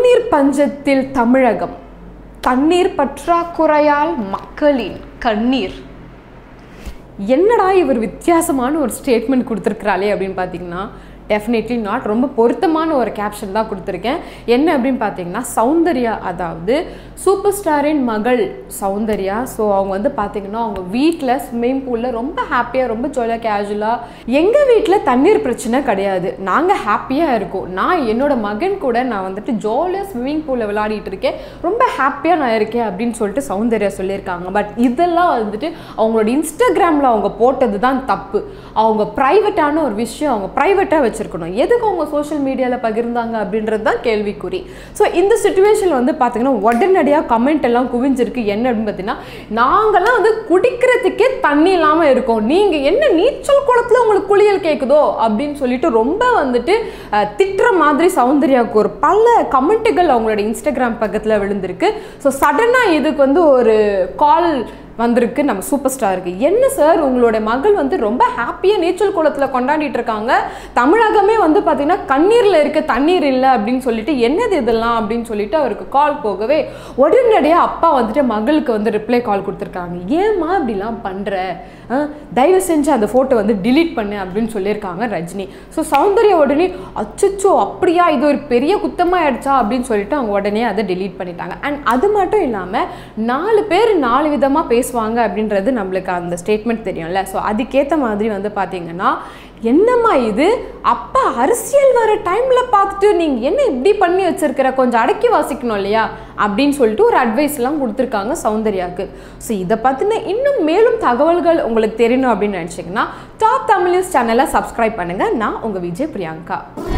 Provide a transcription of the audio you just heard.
தண்ணீர் பஞ்சத்தில் தமிழகம் தண்ணீர் பற்றாக்குறையால் மக்களின் கண்ணீர் என்னடா இவர் வித்தியாசமான ஒரு ஸ்டேட்மெண்ட் கொடுத்துருக்குறாளே அப்படின்னு பார்த்தீங்கன்னா டெஃபினெட்லி நாட் ரொம்ப பொருத்தமான ஒரு கேப்ஷன் தான் கொடுத்துருக்கேன் என்ன அப்படின்னு பார்த்தீங்கன்னா சௌந்தர்யா அதாவது சூப்பர் ஸ்டாரின் மகள் சௌந்தர்யா ஸோ அவங்க வந்து பார்த்தீங்கன்னா அவங்க வீட்டில் ஸ்விம்மிங் பூலில் ரொம்ப ஹாப்பியாக ரொம்ப ஜாலியாக கேஷுவலாக எங்கள் வீட்டில் தண்ணீர் பிரச்சனை கிடையாது நாங்கள் ஹாப்பியாக இருக்கோம் நான் என்னோட மகன் கூட நான் வந்துட்டு ஜாலியாக ஸ்விம்மிங் பூலில் விளையாடிட்டு இருக்கேன் ரொம்ப ஹாப்பியாக நான் இருக்கேன் அப்படின்னு சொல்லிட்டு சௌந்தர்யா சொல்லியிருக்காங்க பட் இதெல்லாம் வந்துட்டு அவங்களோட இன்ஸ்டாகிராமில் அவங்க போட்டது தான் தப்பு அவங்க ப்ரைவேட்டான ஒரு விஷயம் அவங்க ப்ரைவேட்டாக வச்சுருக்கணும் எதுக்கு அவங்க சோஷியல் மீடியாவில் பகிர்ந்தாங்க அப்படின்றது தான் கேள்விக்குறி ஸோ இந்த சுச்சுவேஷனில் வந்து பார்த்தீங்கன்னா உடனடியாக கமெண்ட் எல்லாம் குவிஞ்சிருக்கு என்ன அப்படின்னு பார்த்தீங்கன்னா நாங்கள்லாம் வந்து குடிக்கிறதுக்கே தண்ணி இல்லாமல் இருக்கோம் நீங்கள் என்ன நீச்சல் குளத்தில் உங்களுக்கு குளியல் கேட்குதோ அப்படின்னு சொல்லிட்டு ரொம்ப வந்துட்டு அஹ், திட்டுற மாதிரி சௌந்தர்யாவுக்கு ஒரு பல கமெண்ட்டுகள் அவங்களோட இன்ஸ்டாகிராம் பக்கத்தில் விழுந்திருக்கு ஸோ சடனாக இதுக்கு வந்து ஒரு கால் வந்திருக்கு நம்ம சூப்பர் ஸ்டாருக்கு என்ன சார் உங்களோட மகள் வந்து ரொம்ப ஹாப்பியாக நீச்சல் குளத்தில் கொண்டாடிட்டு இருக்காங்க தமிழகமே வந்து பார்த்தீங்கன்னா கண்ணீரில் இருக்க தண்ணீர் இல்லை அப்படின்னு சொல்லிட்டு என்னது இதெல்லாம் அப்படின்னு சொல்லிட்டு அவருக்கு கால் போகவே உடனடியாக அப்பா வந்துட்டு மகளுக்கு வந்து ரிப்ளை கால் கொடுத்துருக்காங்க ஏம்மா இப்படிலாம் பண்ணுற தயவு செஞ்சு அந்த ஃபோட்டோ வந்து delete பண்ணு அப்படின்னு சொல்லியிருக்காங்க ரஜினி ஸோ சௌந்தர்யா உடனே அச்சச்சோ அப்படியா இது ஒரு பெரிய குத்தமாயிடுச்சா அப்படின்னு சொல்லிட்டு அவங்க உடனே அதை delete பண்ணிட்டாங்க அண்ட் அது மட்டும் இல்லாமல் நாலு பேர் நாலு விதமாக பேசுவாங்க அப்படின்றது நம்மளுக்கு அந்த ஸ்டேட்மெண்ட் தெரியும்ல ஸோ அதுக்கேற்ற மாதிரி வந்து பார்த்தீங்கன்னா என்னம்மா இது அப்பா அரசியல் வர டைமில் பார்த்துட்டு நீங்கள் என்ன இப்படி பண்ணி வச்சிருக்கிற கொஞ்சம் அடக்கி வாசிக்கணும் இல்லையா அப்படின்னு சொல்லிட்டு ஒரு அட்வைஸ்லாம் கொடுத்துருக்காங்க சௌந்தர்யாவுக்கு ஸோ இதை பற்றின இன்னும் மேலும் தகவல்கள் உங்களுக்கு தெரியணும் அப்படின்னு நினச்சிங்கன்னா டாப் தமிழ் நியூஸ் சேனலை சப்ஸ்கிரைப் பண்ணுங்கள் நான் உங்கள் விஜய் பிரியங்கா